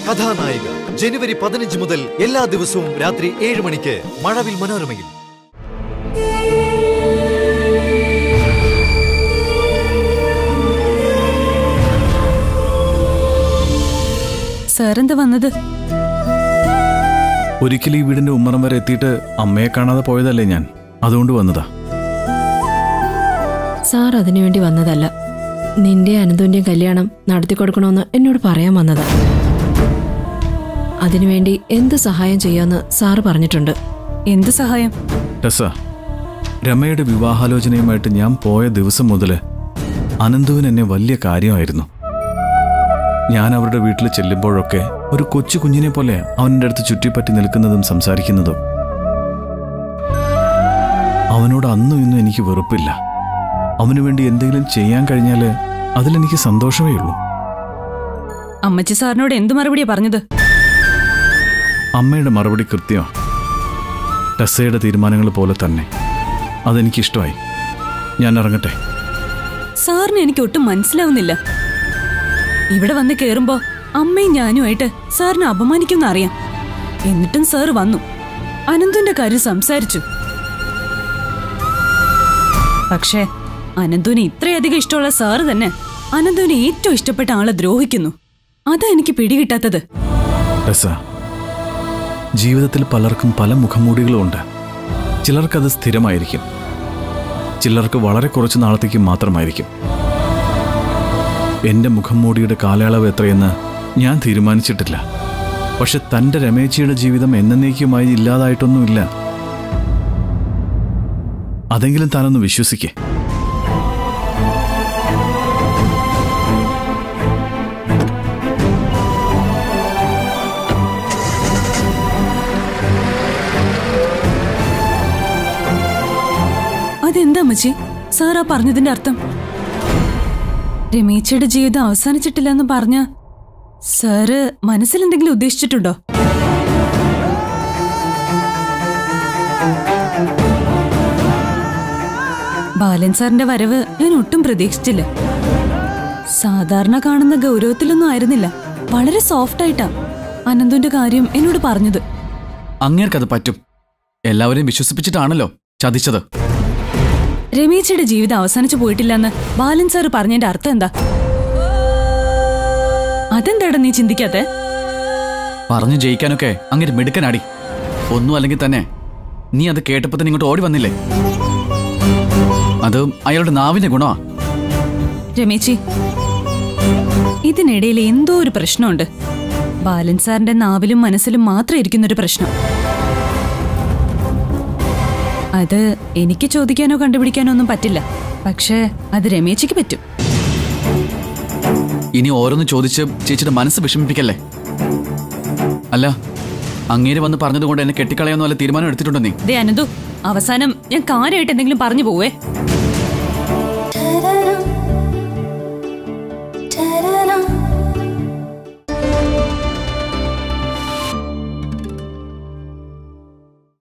കഥാനായിക ജനുവരി പതിനഞ്ച് മുതൽ എല്ലാ ദിവസവും രാത്രി ഏഴ് മണിക്ക് മഴവിൽ മനോരമയിൽ സാറെന്താ വന്നത് ഒരിക്കൽ ഈ വീടിന്റെ ഉമ്മറം വരെ എത്തിയിട്ട് അമ്മയെ കാണാതെ പോയതല്ലേ ഞാൻ അതുകൊണ്ട് വന്നതാ സാർ അതിനുവേണ്ടി വന്നതല്ല നിന്റെ അനന്തുവിന്റെയും കല്യാണം നടത്തിക്കൊടുക്കണമെന്ന് എന്നോട് പറയാൻ വന്നതാ അതിനുവേണ്ടി എന്ത് സഹായം ചെയ്യാന്ന് സാറ് പറഞ്ഞിട്ടുണ്ട് എന്ത് സഹായം ടെസ രമയുടെ വിവാഹാലോചനയുമായിട്ട് ഞാൻ പോയ ദിവസം മുതൽ അനന്തുവിന് എന്നെ വലിയ കാര്യമായിരുന്നു ഞാൻ അവരുടെ വീട്ടിൽ ചെല്ലുമ്പോഴൊക്കെ ഒരു കൊച്ചു കുഞ്ഞിനെ പോലെ അവൻ്റെ അടുത്ത് ചുറ്റിപ്പറ്റി നിൽക്കുന്നതും സംസാരിക്കുന്നതും അവനോട് അന്നും ഇന്നും എനിക്ക് വെറുപ്പില്ല അവനു വേണ്ടി എന്തെങ്കിലും ചെയ്യാൻ കഴിഞ്ഞാൽ അതിലെനിക്ക് സന്തോഷമേ ഉള്ളൂ അമ്മച്ചി സാറിനോട് എന്ത് മറുപടിയാ പറഞ്ഞത് അമ്മയുടെ മറുപടി കൃത്യമാണ് ടെസ്സയുടെ തീരുമാനങ്ങൾ പോലെ തന്നെ അതെനിക്കിഷ്ടമായി ഞാൻ ഇറങ്ങട്ടെ സാറിന് എനിക്ക് ഒട്ടും മനസ്സിലാവുന്നില്ല ഇവിടെ വന്ന് കേറുമ്പോ അമ്മയും ഞാനുമായിട്ട് സാറിനെ അപമാനിക്കുന്ന അറിയാം എന്നിട്ടും സാർ വന്നു അനന്തുവിന്റെ കാര്യം സംസാരിച്ചു പക്ഷേ അനന്തുവിന് ഇത്രയധികം ഇഷ്ടമുള്ള സാറ് തന്നെ അനന്തുവിനെ ഏറ്റവും ഇഷ്ടപ്പെട്ട ആളെ ദ്രോഹിക്കുന്നു അതാ എനിക്ക് പിടികിട്ടാത്തത് ടെസ്സ ജീവിതത്തിൽ പലർക്കും പല മുഖംമൂടികളും ഉണ്ട് ചിലർക്കത് സ്ഥിരമായിരിക്കും ചിലർക്ക് വളരെ കുറച്ച് നാളത്തേക്ക് മാത്രമായിരിക്കും എൻ്റെ മുഖംമൂടിയുടെ കാലയളവ് എത്രയെന്ന് ഞാൻ തീരുമാനിച്ചിട്ടില്ല പക്ഷെ തൻ്റെ രമേച്ചിയുടെ ജീവിതം എന്നേക്കുമായി ഇല്ലാതായിട്ടൊന്നുമില്ല അതെങ്കിലും താനൊന്ന് വിശ്വസിക്കേ അതെന്താ അമ്മച്ചി സാർ ആ പറഞ്ഞതിന്റെ അർത്ഥം രമേച്ചയുടെ ജീവിതം അവസാനിച്ചിട്ടില്ല എന്ന് പറഞ്ഞ സാറ് മനസ്സിൽ എന്തെങ്കിലും ഉദ്ദേശിച്ചിട്ടുണ്ടോ ബാലൻ സാറിന്റെ വരവ് ഞാൻ ഒട്ടും പ്രതീക്ഷിച്ചില്ല സാധാരണ കാണുന്ന ഗൗരവത്തിലൊന്നും ആയിരുന്നില്ല വളരെ സോഫ്റ്റ് ആയിട്ടാ അനന്തുന്റെ കാര്യം എന്നോട് പറഞ്ഞത് അങ്ങേർക്കത് പറ്റും എല്ലാവരെയും വിശ്വസിപ്പിച്ചിട്ടാണല്ലോ ചതിച്ചത് രമേശയുടെ ജീവിതം അവസാനിച്ചു പോയിട്ടില്ലെന്ന് ബാലൻ സാർ പറഞ്ഞതിന്റെ അർത്ഥം എന്താ അതെന്താടാ നീ ചിന്തിക്കാത്തെ പറഞ്ഞു ജയിക്കാനൊക്കെ അങ്ങനെ മിടുക്കനാടി ഒന്നും അല്ലെങ്കിൽ തന്നെ നീ അത് കേട്ടപ്പോ തന്നെ ഇങ്ങോട്ട് ഓടി വന്നില്ലേ അത് അയാളുടെ നാവിന്റെ ഗുണമാ രമേശി ഇതിനിടയിൽ എന്തോ ഒരു പ്രശ്നമുണ്ട് ബാലൻ സാറിന്റെ നാവിലും മനസ്സിലും മാത്രം ഇരിക്കുന്ന ഒരു പ്രശ്നം അത് എനിക്ക് ചോദിക്കാനോ കണ്ടുപിടിക്കാനോ ഒന്നും പറ്റില്ല പക്ഷേ അത് രമേശിക്ക് പറ്റും ഇനി ഓരോന്ന് ചോദിച്ച് ചേച്ചിയുടെ മനസ്സ് വിഷമിപ്പിക്കല്ലേ അല്ല അങ്ങേര് വന്ന് പറഞ്ഞതുകൊണ്ട് എന്നെ കെട്ടിക്കളയാന്ന് വല്ല തീരുമാനം എടുത്തിട്ടുണ്ടോ നീ ദേ അനന്തു അവസാനം ഞാൻ കാര്യമായിട്ട് എന്തെങ്കിലും പറഞ്ഞു പോവേ